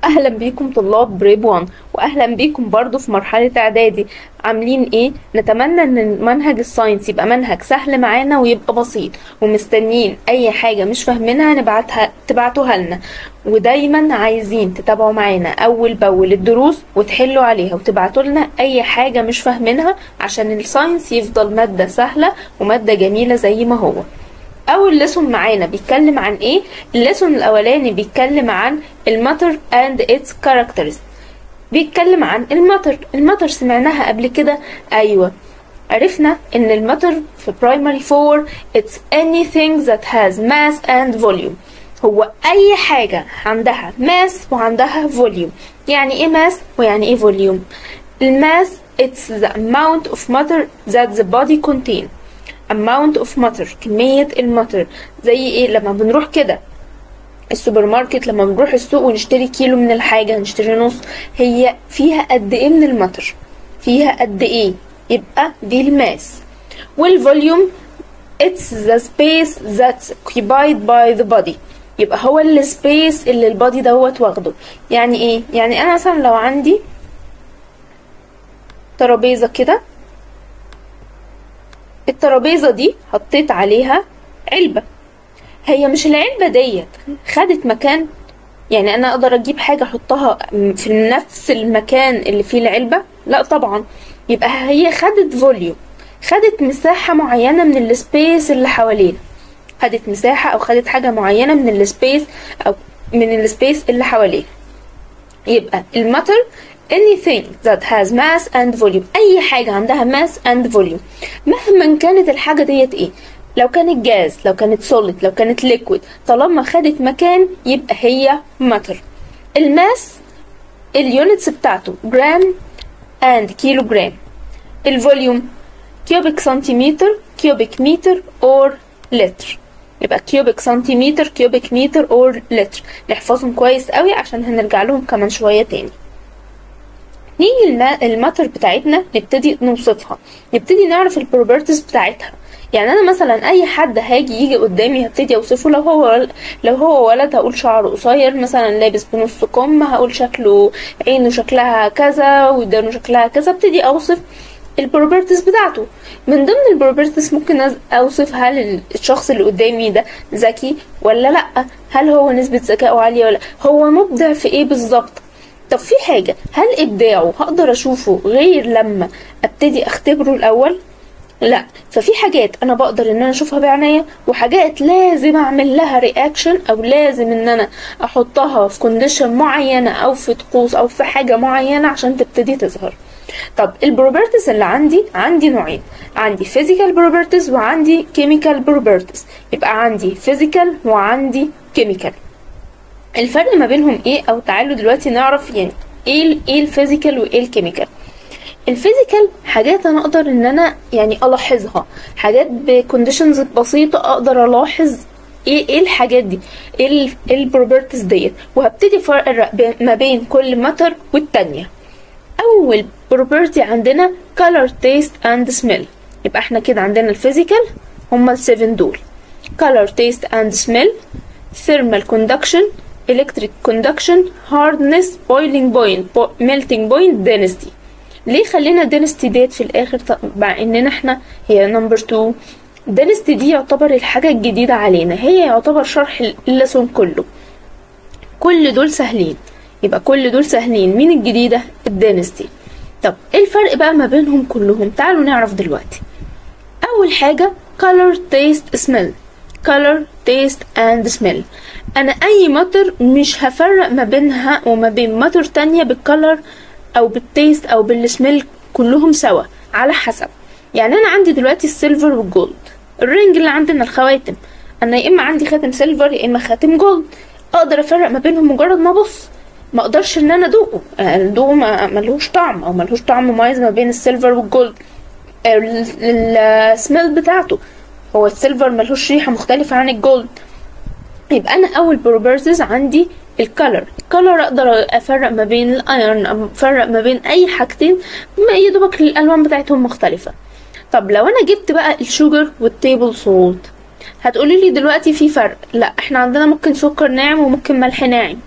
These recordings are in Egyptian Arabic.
اهلا بيكم طلاب بريب 1 واهلا بيكم برضو في مرحلة اعدادي عاملين ايه نتمنى ان منهج الساينس يبقى منهج سهل معانا ويبقى بسيط ومستنيين اي حاجة مش فاهمينها نبعتها تبعتوها لنا ودايما عايزين تتابعوا معانا اول باول الدروس وتحلوا عليها وتبعتوا لنا اي حاجة مش فاهمينها عشان الساينس يفضل مادة سهلة ومادة جميلة زي ما هو اول ليسون معانا بيتكلم عن ايه الليسون الاولاني بيتكلم عن الماتر اند اتس كاركترز بيتكلم عن الماتر الماتر سمعناها قبل كده ايوه عرفنا ان الماتر في primary 4 it's anything that has mass and volume هو اي حاجة عندها mass وعندها volume يعني ايه mass ويعني ايه volume الماس it's the amount of matter that the body contain amount of matter كمية الماتر زي ايه لما بنروح كده السوبر ماركت لما بنروح السوق ونشتري كيلو من الحاجة نشتري نص هي فيها قد ايه من الماتر فيها قد ايه يبقى دي الماس والفوليوم it's the space that's occupied by the body يبقى هو السبيس اللي البادي دوت واخده يعني ايه يعني انا مثلا لو عندي ترابيزة كده الترابيزة دي حطيت عليها علبة هي مش العلبة ديت خدت مكان يعني انا اقدر اجيب حاجة احطها في نفس المكان اللي فيه العلبة لا طبعا يبقى هي خدت فوليوم خدت مساحة معينة من السبيس اللي حوالينا خدت مساحة او خدت حاجة معينة من السبيس او من السبيس اللي حوالينا يبقى الماتر anything that has mass and volume اي حاجة عندها mass and volume مهما كانت الحاجة ديت ايه لو كانت جاز لو كانت solid لو كانت liquid طالما خدت مكان يبقى هي matter الماس اليونتس بتاعته جرام and كيلو جرام الفوليوم كيوبيك سنتيمتر كيوبيك متر اور لتر يبقى كيوبيك سنتيمتر كيوبيك متر اور لتر نحفظهم كويس قوي عشان هنرجع لهم كمان شوية تاني نيجي الماتر بتاعتنا نبتدي نوصفها نبتدي نعرف البروبرتيز بتاعتها يعني انا مثلا اي حد هاجي يجي قدامي هبتدي اوصفه لو هو لو هو ولد هقول شعره قصير مثلا لابس بنص كم هقول شكله عينه شكلها كذا ودانه شكلها كذا ابتدي اوصف البروبرتيز بتاعته من ضمن البروبرتيز ممكن اوصف هل الشخص اللي قدامي ده ذكي ولا لا هل هو نسبة ذكائه عالية ولا هو مبدع في ايه بالظبط طب في حاجة هل إبداعه هقدر أشوفه غير لما أبتدي أختبره الأول؟ لا ففي حاجات أنا بقدر إن أنا أشوفها بعناية وحاجات لازم أعمل لها رياكشن أو لازم إن أنا أحطها في كونديشن معينة أو في طقوس أو في حاجة معينة عشان تبتدي تظهر طب البروبرتيز اللي عندي عندي نوعين عندي physical properties وعندي chemical properties يبقى عندي physical وعندي chemical الفرق ما بينهم ايه او تعالوا دلوقتي نعرف يعني ايه ايه الفيزيكال وايه الكيميكال الفيزيكال حاجات انا اقدر ان انا يعني الاحظها حاجات بكونديشنز بسيطه اقدر الاحظ ايه ايه الحاجات دي ايه البروبرتيز ديت وهبتدي افرق ما بين كل ماتر والتانية اول بروبرتي عندنا color taste and smell يبقى احنا كده عندنا الفيزيكال هما السيفن دول color taste and smell thermal conduction electric conduction hardness boiling point melting point density ليه خلينا density ديت في الاخر مع اننا احنا هي نمبر 2 density دي يعتبر الحاجة الجديدة علينا هي يعتبر شرح اللسون كله كل دول سهلين يبقى كل دول سهلين مين الجديدة الدينستي طب ايه الفرق بقى ما بينهم كلهم تعالوا نعرف دلوقتي اول حاجة color taste smell color taste and smell انا اي ماتر مش هفرق ما بينها وما بين ماتر تانية بالكلر او بالتيست او بالسميل كلهم سوا على حسب يعني انا عندي دلوقتي السيلفر والجولد الرينج اللي عندنا الخواتم انا يا اما عندي خاتم سيلفر يا اما خاتم جولد اقدر افرق ما بينهم مجرد ما ابص ما اقدرش ان انا ادوقه ادوقه ملهوش طعم او ملهوش طعم مميز ما بين السيلفر والجولد السميل بتاعته هو السيلفر ملهوش ريحه مختلفه عن الجولد يبقى انا اول بروبرتيز عندي الكالر الكالر اقدر افرق ما بين الايرون افرق ما بين اي حاجتين ما يا دوبك الالوان بتاعتهم مختلفه طب لو انا جبت بقى الشوجر والتيبل سولت هتقولي لي دلوقتي في فرق لا احنا عندنا ممكن سكر ناعم وممكن ملح ناعم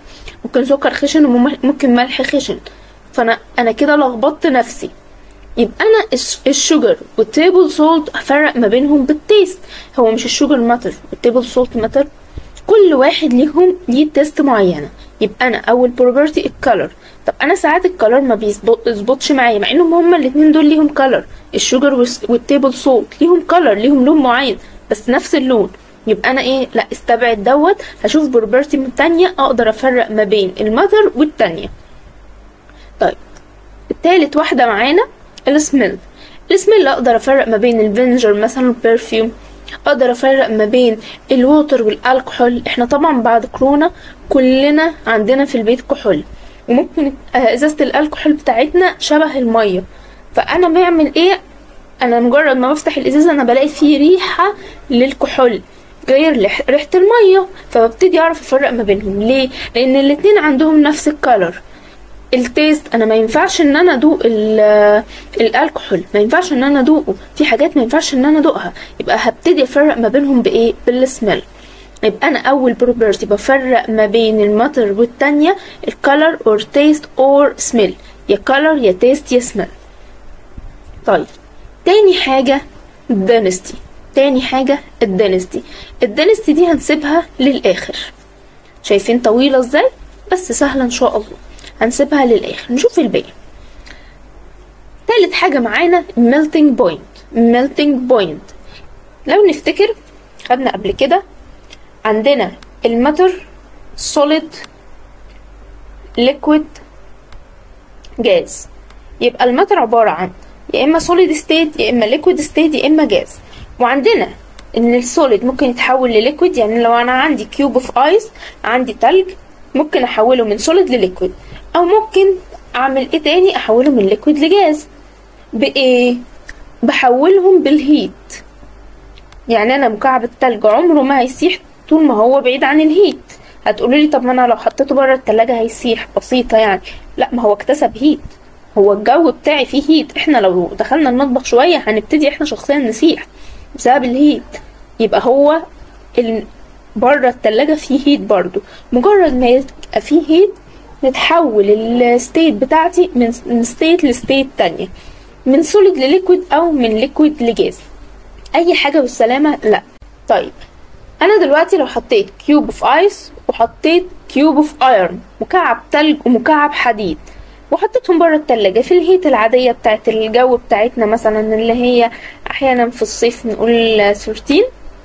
ممكن سكر خشن وممكن ملح خشن فانا انا كده لخبطت نفسي يبقى انا الش- الشوجر والتيبل سولت افرق ما بينهم بالتيست هو مش الشوجر ماتر والتيبل سولت ماتر كل واحد ليهم ليه تيست معينه يبقى انا اول بروبرتي الكالر طب انا ساعات الكالر ما بيظبطش معايا مع انهم هما الاتنين دول ليهم كالر الشوجر والس- والتيبل سولت ليهم كالر ليهم لون معين بس نفس اللون يبقى انا ايه لا استبعد دوت هشوف بروبرتي من تانية اقدر افرق ما بين الماتر والتانية طيب التالت واحدة معانا السميل السميل اقدر افرق ما بين الفينجر مثلا والبرفيوم اقدر افرق ما بين الووتر والالكحول احنا طبعا بعد كورونا كلنا عندنا في البيت كحول وممكن آه، ازازة الالكحول بتاعتنا شبه المية فانا بعمل ايه انا مجرد ما بفتح الازازة انا بلاقي فيه ريحة للكحول غير لح- ريحة المية فببتدي اعرف افرق ما بينهم ليه لان الاتنين عندهم نفس الكالر التيست انا ما ينفعش ان انا ادوق ال- الالكحول ما ينفعش ان انا ادوقه في حاجات ما ينفعش ان انا ادوقها يبقى هبتدي افرق ما بينهم بايه بالسميل يبقى انا اول بروبرتي بفرق ما بين الماتر والتانية الكالر اور تيست اور سميل يا كالر يا تيست يا سميل طيب تاني حاجة الدينستي تاني حاجة الدينستي الدينستي دي هنسيبها للآخر شايفين طويلة ازاي بس سهلة ان شاء الله هنسيبها للآخر نشوف الباقي تالت حاجة معانا melting point melting point لو نفتكر خدنا قبل كده عندنا الماتر solid liquid جاز يبقى الماتر عبارة عن يا إما solid state يا إما liquid state يا إما جاز وعندنا إن السوليد ممكن يتحول لليكويد يعني لو أنا عندي كيوب اوف ايس عندي تلج ممكن أحوله من solid لليكويد أو ممكن أعمل إيه تاني أحوله من ليكويد لجاز بإيه؟ بحولهم بالهيت يعني انا مكعب التلج عمره ما هيسيح طول ما هو بعيد عن الهيت هتقولوا لي طب ما انا لو حطيته بره التلاجة هيسيح بسيطة يعني لا ما هو اكتسب هيت هو الجو بتاعي فيه هيت احنا لو دخلنا المطبخ شوية هنبتدي احنا شخصيا نسيح بسبب الهيت يبقى هو ال... بره التلاجة فيه هيت برضو مجرد ما يبقى فيه هيت نتحول الستيت بتاعتي من من ستيت لستيت تانية من سوليد لليكويد او من ليكويد لجاز اي حاجه بالسلامه لا طيب انا دلوقتي لو حطيت كيوب اوف ايس وحطيت كيوب اوف ايرون مكعب تلج ومكعب حديد وحطيتهم بره التلاجة في الهيت العادية بتاعت الجو بتاعتنا مثلا اللي هي أحيانا في الصيف نقول 13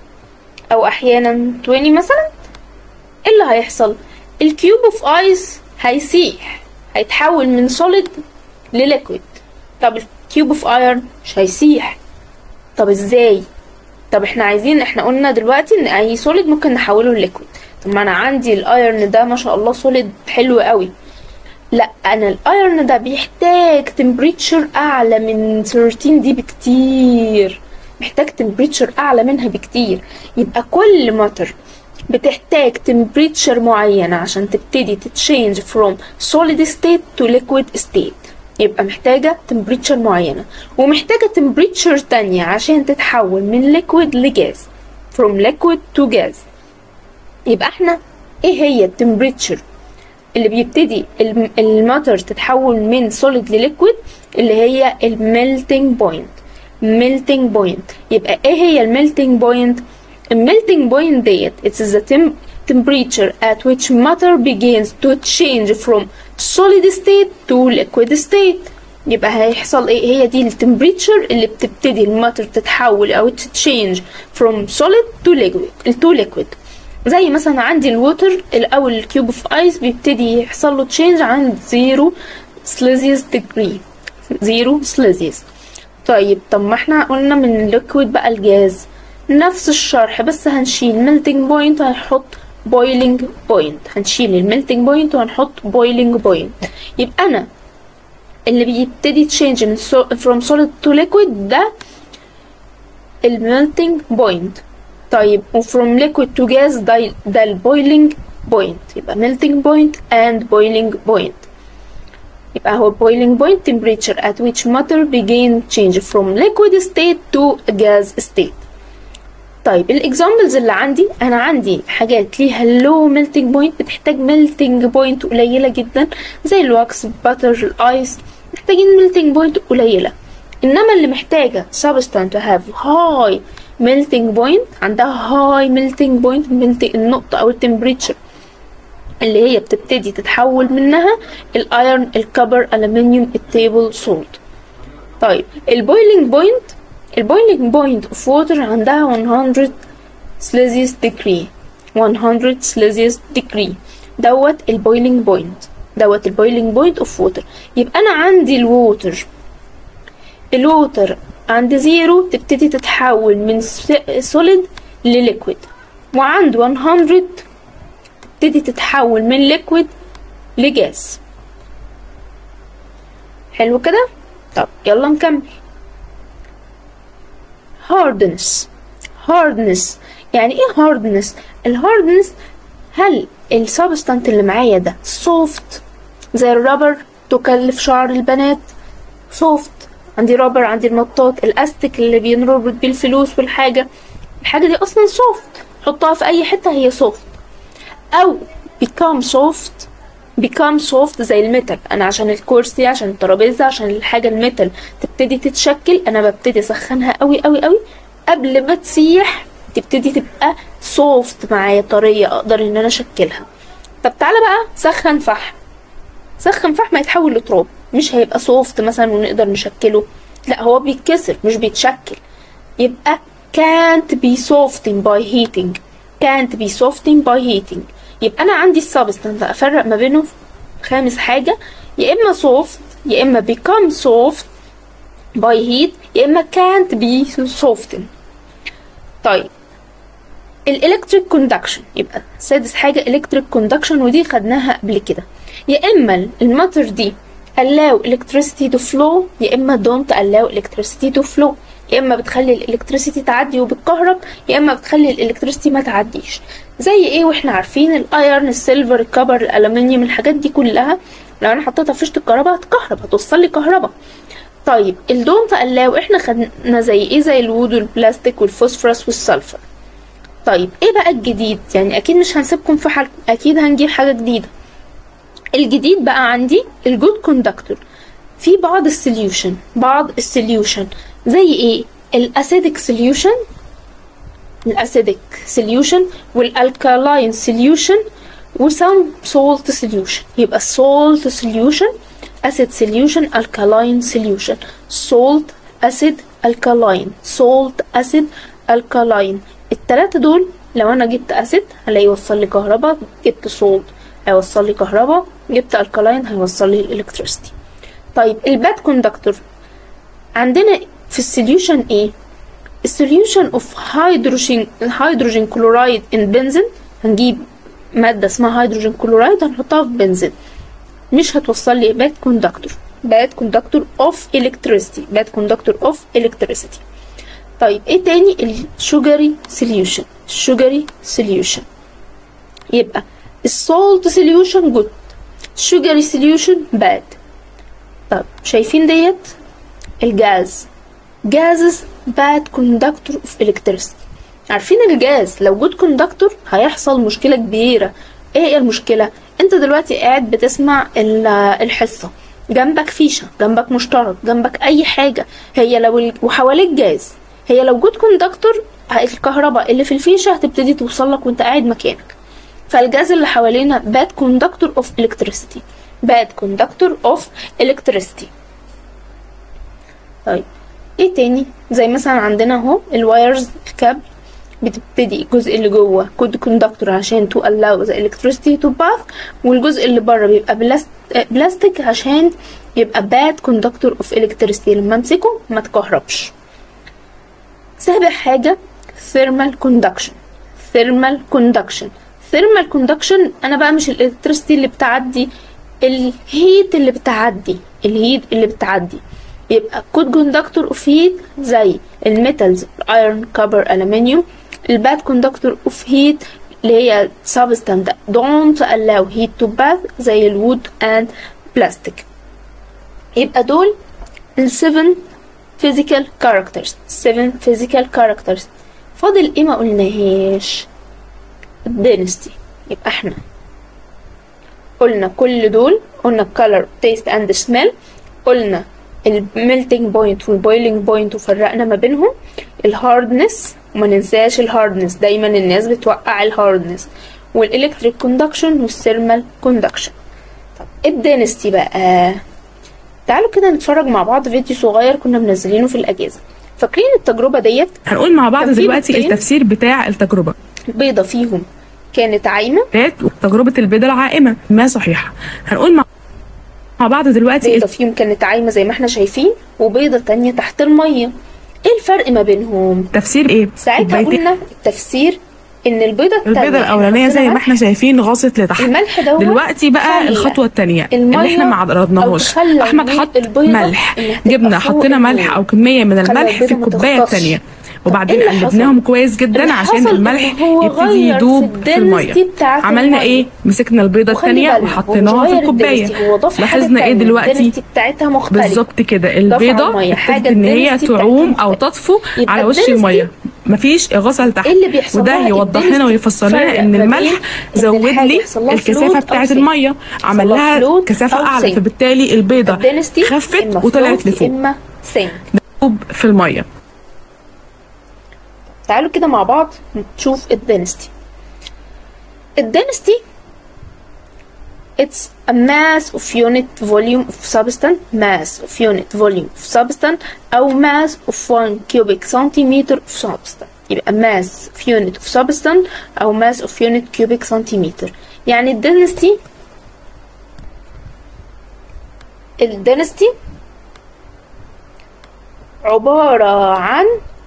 أو أحيانا 20 مثلا ايه اللي هيحصل الكيوب اوف ايس هيسيح هيتحول من سوليد لليكويد طب الكيوب اوف ايرون مش هيسيح طب ازاي طب احنا عايزين احنا قلنا دلوقتي ان اي سوليد ممكن نحوله لليكويد طب ما انا عندي الايرن ده ما شاء الله سوليد حلو قوي لا انا الايرن ده بيحتاج تمبريتشر اعلى من 13 دي بكتير محتاج تمبريتشر اعلى منها بكتير يبقى كل ماتر بتحتاج تمبريتشر معينة عشان تبتدي تتشينج from solid state to liquid state يبقى محتاجة تمبريتشر معينة ومحتاجة تمبريتشر تانية عشان تتحول من liquid لجاز from liquid to gas يبقى احنا ايه هي التمبريتشر اللي بيبتدي الم- الماتر تتحول من solid لليكويد اللي هي الميلتنج بوينت melting point يبقى ايه هي الميلتنج بوينت الميلتنج بوينت ديت it's the tem temperature at which matter begins to change from solid state to liquid state يبقى هيحصل ايه هي دي التمبريتشر اللي بتبتدي الماتر تتحول او تتشينج from solid to liquid to liquid زي مثلا عندي الووتر الاول الكيوب اوف ايس بيبتدي يحصل له تشينج عند زيرو سليزيوس ديجري زيرو سليزيوس طيب طب ما احنا قلنا من الليكويد بقى الجاز نفس الشرح بس هنشيل ميلتنج بوينت وهنحط بويلنج بوينت هنشيل الميلتنج بوينت وهنحط بويلنج بوينت يبقى انا اللي بيبتدي تشينج من so, from solid to liquid ده الميلتنج بوينت طيب و from liquid to gas ده ده البويلنج بوينت يبقى melting point and boiling point يبقى هو boiling point temperature at which matter begin change from liquid state to gas state طيب الاكزامبلز اللي عندي انا عندي حاجات ليها لو ميلتنج بوينت بتحتاج ميلتنج بوينت قليله جدا زي الواكس باتر الايس محتاجين ميلتنج بوينت قليله انما اللي محتاجه substance to have high melting point عندها high melting point النقطه او التمبريتشر اللي هي بتبتدي تتحول منها الايرون الكبر الومنيوم التيبل سولت طيب البويلينج بوينت البويلينج بوينت اوف ووتر عندها 100 سليزيوس ديجري 100 سليزيوس ديجري دوت البويلينج بوينت دوت البويلينج بوينت اوف ووتر يبقى انا عندي الووتر الووتر عند زيرو تبتدي تتحول من سوليد لليكويد وعند 100 تبتدي تتحول من ليكويد لجاز حلو كده طب يلا نكمل hardness hardness يعني ايه hardness الهاردنس هل السبستانت اللي معايا ده soft زي الرابر تكلف شعر البنات soft عندي رابر عندي المطاط الاستيك اللي بينربط بيه الفلوس والحاجة الحاجة دي اصلا soft حطها في اي حتة هي soft او become soft become soft زي الميتال انا عشان الكرسي عشان الترابيزه عشان الحاجه الميتال تبتدي تتشكل انا ببتدي اسخنها قوي قوي قوي قبل ما تسيح تبتدي تبقى سوفت معايا طريه اقدر ان انا اشكلها طب تعالى بقى سخن فحم سخن فحم هيتحول لتراب مش هيبقى سوفت مثلا ونقدر نشكله لا هو بيتكسر مش بيتشكل يبقى can't be softened by heating can't be softened by heating يبقى انا عندي السبستانس افرق ما بينهم خامس حاجه يا اما soft يا اما become soft by heat يا اما can't be softened طيب الالكتريك كوندكشن يبقى سادس حاجه الكتريك كوندكشن ودي خدناها قبل كده يا اما الماتر دي allow electricity to flow يا اما don't allow electricity to flow يا اما بتخلي الالكتريسيتي تعدي وبتكهرب يا اما بتخلي الالكتريسيتي ما تعديش زي ايه واحنا عارفين الايرن السيلفر الكبر الالومنيوم الحاجات دي كلها لو انا حطيتها في فيشه الكهرباء هتكهرب هتوصل لي كهرباء طيب الدونت الاو احنا خدنا زي ايه زي الوود والبلاستيك والفوسفورس والسلفر طيب ايه بقى الجديد يعني اكيد مش هنسيبكم في حال اكيد هنجيب حاجه جديده الجديد بقى عندي الجود كوندكتور في بعض السوليوشن بعض السوليوشن زي ايه الاسيدك سوليوشن الاسيدك سوليوشن والالكالاين سوليوشن وسم سولت سوليوشن يبقى السولت سوليوشن acid solution alkaline solution salt acid alkaline salt acid alkaline التلاتة دول لو انا جبت acid هلاقي يوصل لي كهرباء جبت salt هيوصل لي كهرباء جبت alkaline هيوصل لي الالكتريستي طيب الباد كوندكتور عندنا في السوليوشن ايه السوليوشن اوف هيدروجين هيدروجين كلورايد ان بنزين هنجيب ماده اسمها هيدروجين كلورايد هنحطها في بنزين مش هتوصل لي باد كوندكتور باد كوندكتور اوف الكتريسيتي باد كوندكتور اوف الكتريسيتي طيب ايه تاني الشوجري سوليوشن الشوجري سوليوشن يبقى السولت سوليوشن جود الشوجري سوليوشن باد طب شايفين ديت الجاز جازز باد كوندكتور اوف الكتريسيتي عارفين الجاز لو جود كوندكتور هيحصل مشكله كبيره ايه هي المشكله انت دلوقتي قاعد بتسمع الحصه جنبك فيشه جنبك مشترك جنبك اي حاجه هي لو ال... وحواليك جاز هي لو جود كوندكتور الكهرباء اللي في الفيشه هتبتدي توصل لك وانت قاعد مكانك فالجاز اللي حوالينا باد كوندكتور اوف الكتريسيتي باد كوندكتور اوف الكتريسيتي طيب ايه تاني زي مثلا عندنا اهو الوايرز الكابل بتبتدي الجزء اللي جوه كود كوندكتور عشان تو allow the electricity to pass والجزء اللي بره بيبقى بلاست... بلاستيك عشان يبقى bad conductor of electricity لما امسكه ما تكهربش سابع حاجة thermal conduction thermal conduction thermal conduction انا بقى مش الالكتريستي اللي بتعدي الهيت اللي بتعدي الهيت اللي بتعدي يبقى كود كوندكتور اوف هيت زي الميتالز الايرون كبر الومنيوم الباد كوندكتور اوف هيت اللي هي substance that don't allow heat to pass زي الوود and plastic يبقى دول ال 7 physical characters 7 physical characters فاضل ايه ما قلناهاش الدينستي يبقى احنا قلنا كل دول قلنا color taste and smell قلنا الميلتنج بوينت والبويلنج بوينت وفرقنا ما بينهم الهاردنس وما ننساش الهاردنس دايما الناس بتوقع الهاردنس والالكتريك كوندكشن والثيرمال كوندكشن طب الدينستي بقى تعالوا كده نتفرج مع بعض فيديو صغير كنا منزلينه في الاجازه فاكرين التجربه ديت هنقول مع بعض كان في دلوقتي بيضتين. التفسير بتاع التجربة بيضه فيهم كانت عايمه تجربة البيضة العائمة ما صحيحة هنقول مع مع بعض دلوقتي بيضه فيهم كانت عايمه زي ما احنا شايفين وبيضه تانية تحت الميه ايه الفرق ما بينهم التفسير ايه ساعتها كوبايتين. قلنا التفسير ان البيضه التانية البيضة الأولانية زي ما احنا شايفين غاصت لتحت الملح دوت دلوقتي بقى خلى الخطوة التانية المية اللي احنا ما أو عرضناهاش خلى أحمد البيض- حط البيضة ملح إنها تبقى جبنا فوق حطينا النور. ملح أو كمية من خلى الملح في البيضة ما الكوباية تغطسش. التانية طب وبعدين إيه اللي قلبناهم حصل؟ كويس جدا اللي عشان حصل الملح إن هو يبتدي غير يدوب في في المية الدنسيتي بتاعت عملنا المية. ايه مسكنا البيضة وخلي التانية بالك، وحطيناها هو في غير الكوباية الدنسيتي، هو ضاف حاجة لاحظنا ايه تانية، دلوقتي الدنسيتي بتاعتها مختلفة بالظبط كده ضاف على البيضة المية حاجة ابتدت ان هي الدنسيتي تعوم بتاعتها او مختلفة. تطفو يبقى على وش الدنسيتي المية مفيش اغاثة لتحت ايه اللي بيحصل وده لها يوضح الدنسيتي لنا ويفسر فرق لنا ان ما بين الملح إن زود الحاجة لي يحصل لها الكثافة float أو بتاعة sink. المية عمل يحصل لها لها float كثافة أو اعلى sink. فبالتالي البيضة الدنسيتي خفت إما وطلعت float لفوق اما سينك دوب في المية تعالوا كده مع بعض نشوف الدينستي الدينستي it's a mass of unit volume of substance mass of unit volume of substance أو mass of 1 cubic centimeter of substance يبقى mass of unit of substance أو mass of unit cubic centimeter يعني الدينستي الدينستي عبارة عن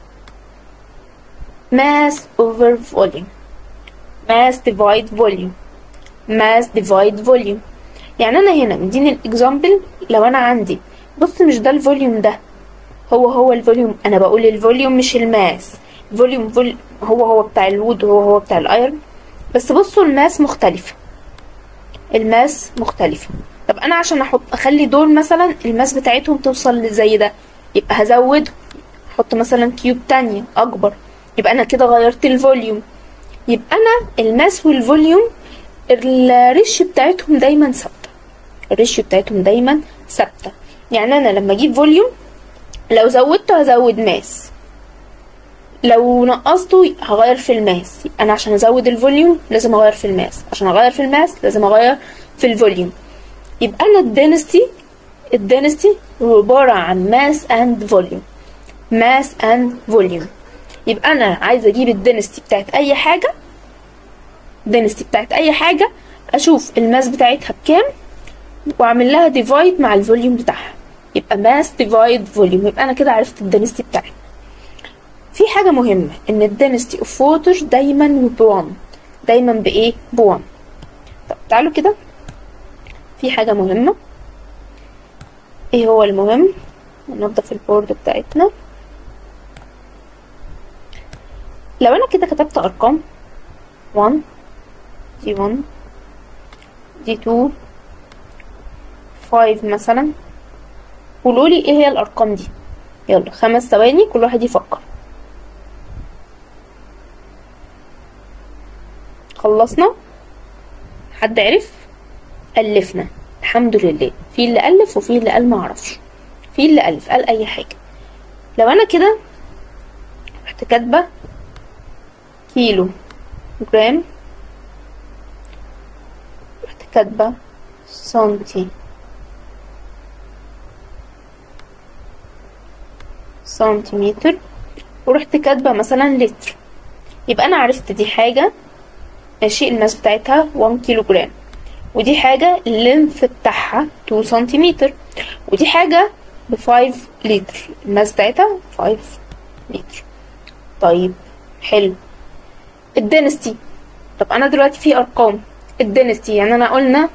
mass over volume mass divide volume mass divide volume يعني انا هنا مديني الاكزامبل لو انا عندي بص مش ده الفوليوم ده هو هو الفوليوم انا بقول الفوليوم مش الماس الفوليوم فول هو هو بتاع الوود هو هو بتاع الايرون بس بصوا الماس مختلفة الماس مختلفة طب انا عشان احط اخلي دول مثلا الماس بتاعتهم توصل زي ده يبقى هزود احط مثلا كيوب تانية اكبر يبقى انا كده غيرت الفوليوم يبقى انا الماس والفوليوم الريشيو بتاعتهم دايما ثابته الريشيو بتاعتهم دايما ثابته يعني انا لما اجيب فوليوم لو زودته هزود ماس لو نقصته هغير في الماس انا عشان ازود الفوليوم لازم اغير في الماس عشان اغير في الماس لازم اغير في الفوليوم يبقى انا الدينستي الدينستي عبارة عن ماس اند فوليوم ماس اند فوليوم يبقى انا عايزه اجيب الدينستي بتاعت اي حاجه الدينستي بتاعت اي حاجه اشوف الماس بتاعتها بكام واعمل لها ديفايد مع الفوليوم بتاعها يبقى ماس ديفايد فوليوم يبقى انا كده عرفت الدينستي بتاعتي في حاجه مهمه ان الدينستي اوف ووتر دايما بوان دايما بايه بوان طب تعالوا كده في حاجه مهمه ايه هو المهم ننضف البورد بتاعتنا لو انا كده كتبت ارقام 1 دي 1 دي 2 5 مثلا قولوا لي ايه هي الارقام دي يلا خمس ثواني كل واحد يفكر خلصنا حد عرف الفنا الحمد لله في اللي الف وفي اللي قال ما اعرفش في اللي الف قال اي حاجه لو انا كده رحت كاتبه كيلو جرام رحت كاتبة سنتي سنتيمتر ورحت كاتبة مثلا لتر يبقى أنا عرفت دي حاجة ماشي الماس بتاعتها 1 كيلو جرام ودي حاجة اللينث بتاعها 2 سنتيمتر ودي حاجة ب 5 لتر الماس بتاعتها 5 لتر طيب حلو الدينستي طب انا دلوقتي في ارقام الدينستي يعني انا قلنا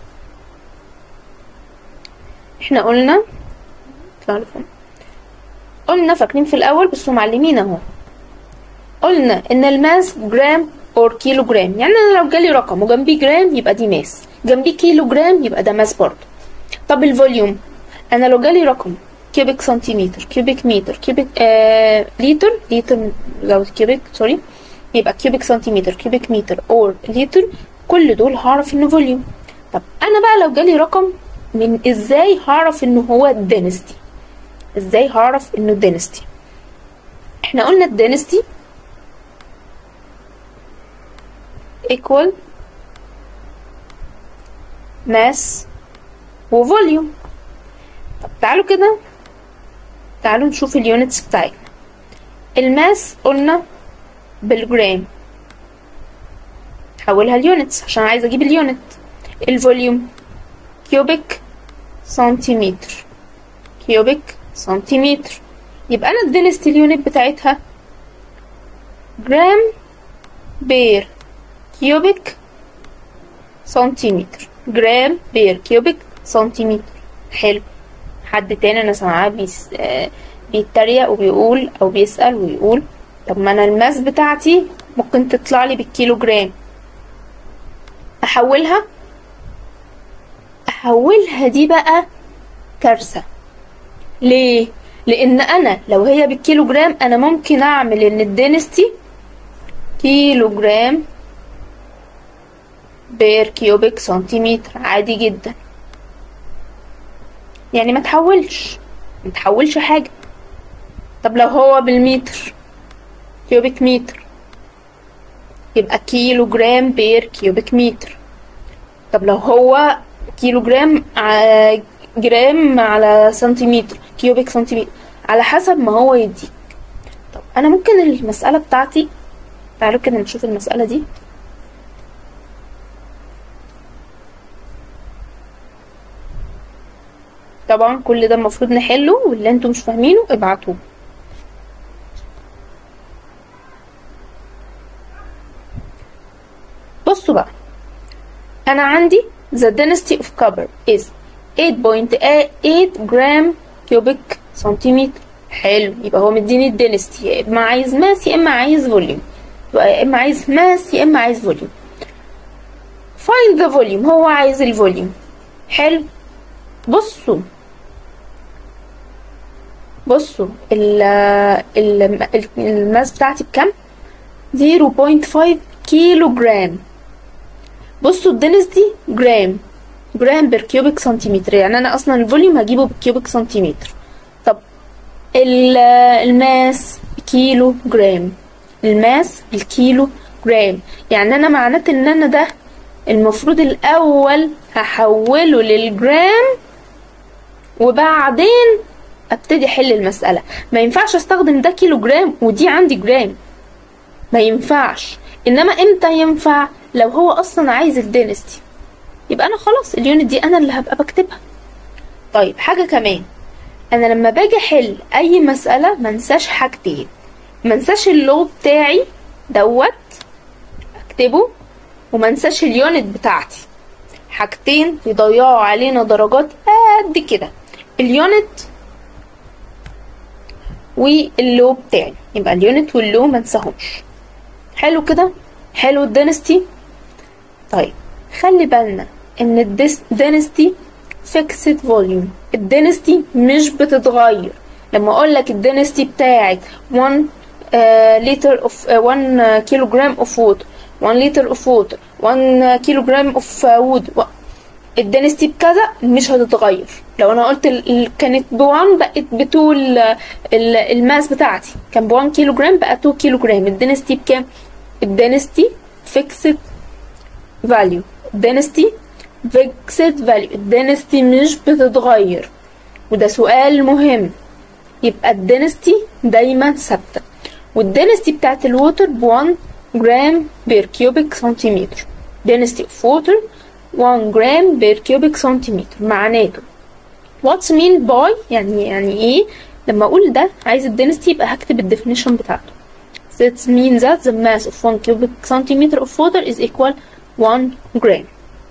احنا قلنا اطلع لفوق. قلنا فاكرين في الاول بس معلمين اهو قلنا ان الماس جرام اور كيلو جرام يعني انا لو جالي رقم وجنبيه جرام يبقى دي ماس جنبيه كيلو جرام يبقى ده ماس برضه طب الفوليوم انا لو جالي رقم كيوبيك سنتيمتر كيوبيك متر كيوبيك آه لتر لتر زود كيوبيك سوري يبقى كيوبيك سنتيمتر كيوبيك متر اور لتر كل دول هعرف انه فوليوم طب انا بقى لو جالي رقم من ازاي هعرف انه هو دينستي ازاي هعرف انه دينستي احنا قلنا الدينستي equal ماس وفوليوم طب تعالوا كده تعالوا نشوف اليونتس بتاعتنا الماس قلنا بالجرام حولها اليونتس عشان عايزه اجيب اليونت الفوليوم كيوبيك سنتيمتر كيوبيك سنتيمتر يبقى انا الدنستي اليونت بتاعتها جرام بير كيوبيك سنتيمتر جرام بير كيوبيك سنتيمتر حلو حد تاني انا سامعاه بيس... آه بيتريق وبيقول او بيسأل ويقول طب ما انا الماس بتاعتي ممكن تطلع لي بالكيلو جرام احولها احولها دي بقى كارثة ليه لان انا لو هي بالكيلو جرام انا ممكن اعمل ان الدينستي كيلو جرام بير كيوبيك سنتيمتر عادي جدا يعني ما تحولش ما تحولش حاجة طب لو هو بالمتر كيوبيك متر يبقى كيلو جرام بير كيوبيك متر طب لو هو كيلو جرام ع- جرام على سنتيمتر كيوبيك سنتيمتر على حسب ما هو يديك طب انا ممكن المسألة بتاعتي تعالوا كده نشوف المسألة دي طبعا كل ده المفروض نحله واللي انتوا مش فاهمينه ابعتوه بصوا بقى انا عندي the density of copper is 8.8 جرام كيوبيك سنتيمتر حلو يبقى هو مديني الدنستي يا اما عايز ماس يا اما عايز فوليوم يبقى يا اما عايز ماس يا اما عايز فوليوم find the volume هو عايز الفوليوم حلو بصوا بصوا ال ال الماس بتاعتي بكام 0.5 كيلو جرام بصوا الدنسيتي جرام جرام بير كيوبيك سنتيمتر يعني انا اصلا الفوليوم هجيبه بالكيوبيك سنتيمتر طب ال- الماس كيلو جرام الماس بالكيلو جرام يعني انا معناته ان انا ده المفروض الاول هحوله للجرام وبعدين ابتدي احل المسألة ما ينفعش استخدم ده كيلو جرام ودي عندي جرام ما ينفعش انما امتى ينفع لو هو اصلا عايز الدينستي يبقى انا خلاص اليونت دي انا اللي هبقى بكتبها طيب حاجة كمان انا لما باجي احل اي مسألة منساش حاجتين منساش اللو بتاعي دوت اكتبه ومنساش اليونت بتاعتي حاجتين يضيعوا علينا درجات قد كده اليونت واللو بتاعي يبقى اليونت واللو منساهمش حلو كده حلو الدينستي طيب خلي بالنا ان الدينستي فيكسد فوليوم الدينستي مش بتتغير لما اقول لك الدينستي بتاعت 1 لتر اوف 1 كيلو جرام اوف ووتر 1 لتر اوف ووتر 1 كيلو جرام اوف وود الدنستي بكذا مش هتتغير لو انا قلت ال- ال- كانت ب 1 بقت ب 2 ال- ال- الماس بتاعتي كان ب 1 كيلو جرام بقى 2 كيلو جرام الدنستي بكام الدنستي فيكسد فاليو الدنستي فيكسد فاليو الدنستي مش بتتغير وده سؤال مهم يبقى الدنستي دايما ثابته والدنستي بتاعت الووتر ب 1 جرام بير كيوبيك سنتيمتر density of water 1 جرام بير كيوبيك سنتيمتر معناته what's mean by يعني يعني ايه لما اقول ده عايز الدنستي يبقى هكتب الديفينيشن بتاعته That means that the mass of 1 cubic centimeter of water is equal 1 gram.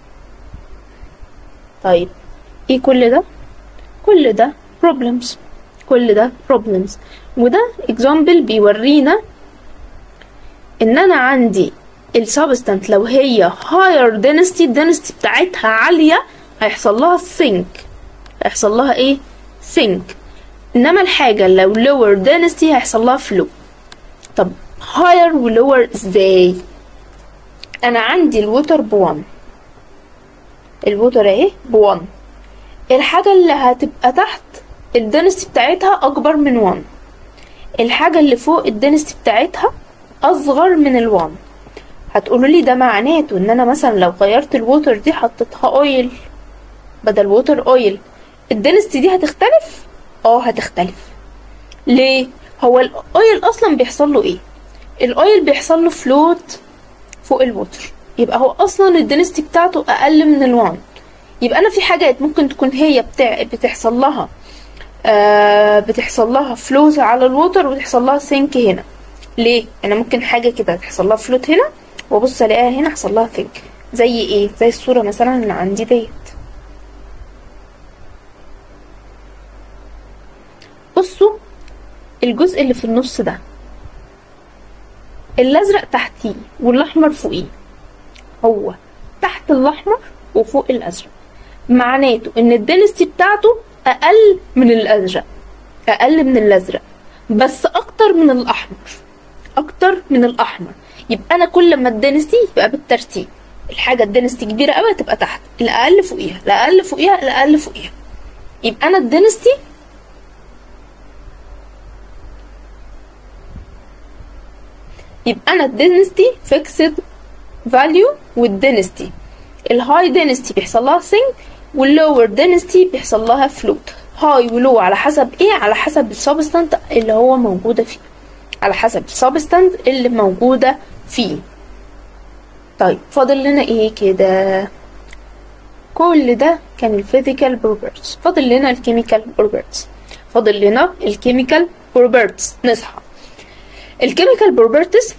طيب ايه كل ده؟ كل ده problems كل ده problems وده example بيورينا ان انا عندي السبستانت لو هي higher density الدنستي بتاعتها عالية هيحصل لها sink هيحصل لها ايه sink انما الحاجة لو lower density هيحصل لها flow طب higher و lower ازاي انا عندي الوتر بوان الوتر اهي بوان الحاجة اللي هتبقى تحت الدنستي بتاعتها اكبر من 1 الحاجة اللي فوق الدنستي بتاعتها اصغر من الوان هتقولوا لي ده معناته ان انا مثلا لو غيرت الووتر دي حطيتها اويل بدل ووتر اويل الدنستي دي هتختلف اه هتختلف ليه هو الاويل اصلا بيحصل له ايه الاويل بيحصل له فلوت فوق الووتر يبقى هو اصلا الدنستي بتاعته اقل من الوان يبقى انا في حاجات ممكن تكون هي بتاع بتحصل لها آه بتحصل لها فلوت على الووتر وتحصل لها سينك هنا ليه انا ممكن حاجه كده تحصل لها فلوت هنا وابص الاقيها هنا حصل لها سينك زي ايه زي الصوره مثلا اللي عندي ديت بصوا الجزء اللي في النص ده الازرق تحتيه والاحمر فوقيه هو تحت الاحمر وفوق الازرق معناته ان الدنستي بتاعته اقل من الازرق اقل من الازرق بس اكتر من الاحمر اكتر من الاحمر يبقى انا كل ما الدنستي يبقى بالترتيب الحاجه الدنستي كبيره قوي تبقى تحت الاقل فوقيها الاقل فوقيها الاقل فوقيها يبقى انا الدنستي يبقى انا الدنستي فيكسد فاليو والدنستي الهاي دنستي بيحصل لها سينك واللور دنستي بيحصل لها فلوت هاي ولو على حسب ايه على حسب السبستانت اللي هو موجوده فيه على حسب السبستانت اللي موجوده فيه طيب فاضل لنا ايه كده كل ده كان الفيزيكال بروبرتس فاضل لنا الكيميكال بروبرتس فاضل لنا الكيميكال بروبرتس نصحى الكيميكال بروبرتس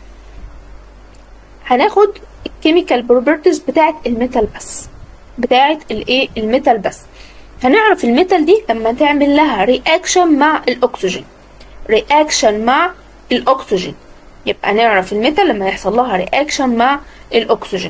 هناخد الكيميكال بروبرتس بتاعت الميتال بس بتاعت الايه الميتال بس هنعرف الميتال دي لما تعمل لها رياكشن مع الاكسجين رياكشن مع الاكسجين يبقى نعرف الميتال لما يحصل لها رياكشن مع الاكسجين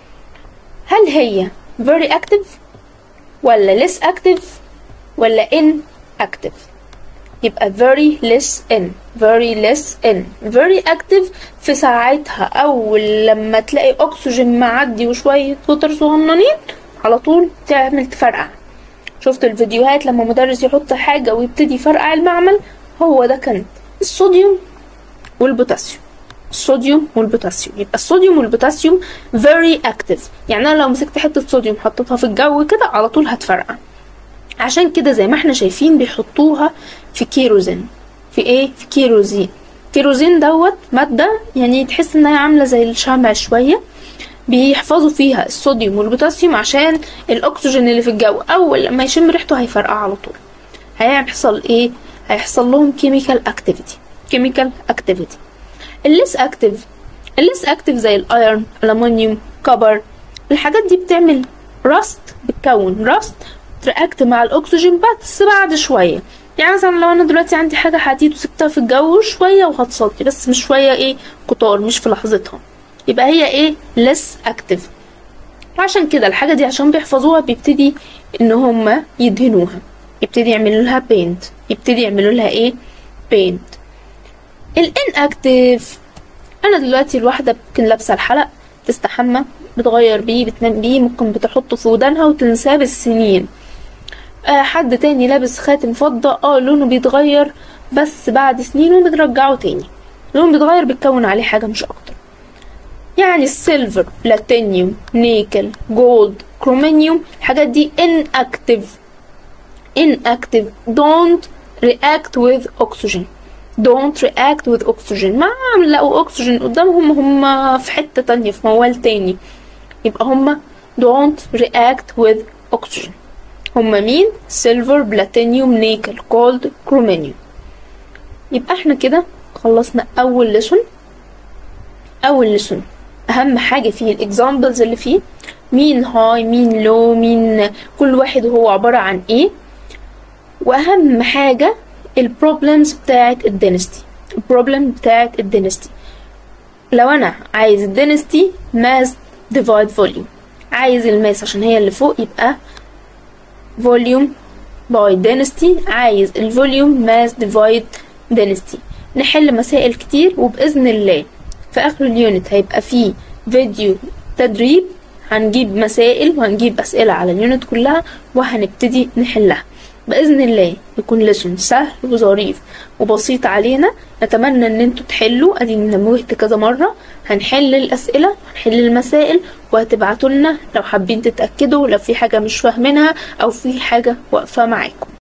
هل هي very active ولا less active ولا inactive يبقى very less in very less in very active في ساعتها اول لما تلاقي اكسجين معدي وشويه وتر صغننين على طول تعمل تفرقع شفت الفيديوهات لما مدرس يحط حاجه ويبتدي يفرقع المعمل هو ده كان الصوديوم والبوتاسيوم الصوديوم والبوتاسيوم يبقى الصوديوم والبوتاسيوم very active يعني انا لو مسكت حته صوديوم حطيتها في الجو كده على طول هتفرقع عشان كده زي ما احنا شايفين بيحطوها في كيروزين في ايه في كيروزين كيروزين دوت مادة يعني تحس انها عاملة زي الشمع شوية بيحفظوا فيها الصوديوم والبوتاسيوم عشان الاكسجين اللي في الجو اول لما يشم ريحته هيفرقع على طول هيحصل ايه هيحصل لهم كيميكال اكتيفيتي كيميكال اكتيفيتي الليس اكتيف الليس اكتيف زي الايرون الومنيوم كبر الحاجات دي بتعمل راست بتكون راست ترياكت مع الاكسجين بس بعد شويه يعني مثلا لو انا دلوقتي عندي حاجه حديد وسبتها في الجو شويه وهتصدي بس مش شويه ايه كتار مش في لحظتها يبقى هي ايه less active عشان كده الحاجه دي عشان بيحفظوها بيبتدي ان هما يدهنوها يبتدي يعملوا لها بينت يبتدي يعملوا لها ايه بينت الانكتيف انا دلوقتي الواحده ممكن لابسه الحلق تستحمى بتغير بيه بتنام بيه ممكن بتحطه في ودانها وتنساه بالسنين آه حد تاني لابس خاتم فضة اه لونه بيتغير بس بعد سنين وبترجعه تاني لونه بيتغير بتكون عليه حاجة مش أكتر يعني السيلفر بلاتينيوم نيكل جولد كرومينيوم الحاجات دي inactive inactive don't react with oxygen don't react with oxygen ما لقوا oxygen قدامهم هم في حتة تانية في موال تاني يبقى هم don't react with oxygen هما مين سيلفر بلاتينيوم نيكل جولد كرومينيوم يبقى احنا كده خلصنا اول ليسون اول ليسون اهم حاجه فيه الاكزامبلز اللي فيه مين هاي مين لو مين كل واحد هو عباره عن ايه واهم حاجه البروبلمز بتاعت الدينستي البروبلم بتاعت الدينستي لو انا عايز الدينستي ماس ديفايد فوليوم عايز الماس عشان هي اللي فوق يبقى فوليوم باي density عايز الفوليوم ماس ديفايد density نحل مسائل كتير وبإذن الله في آخر اليونت هيبقى فيه فيديو تدريب هنجيب مسائل وهنجيب أسئلة على اليونت كلها وهنبتدي نحلها بإذن الله يكون لسون سهل وظريف وبسيط علينا نتمنى ان انتوا تحلوا ادي نوهت كذا مرة هنحل الاسئلة هنحل المسائل وهتبعتوا لنا لو حابين تتأكدوا لو في حاجة مش فاهمينها او في حاجة واقفة معاكم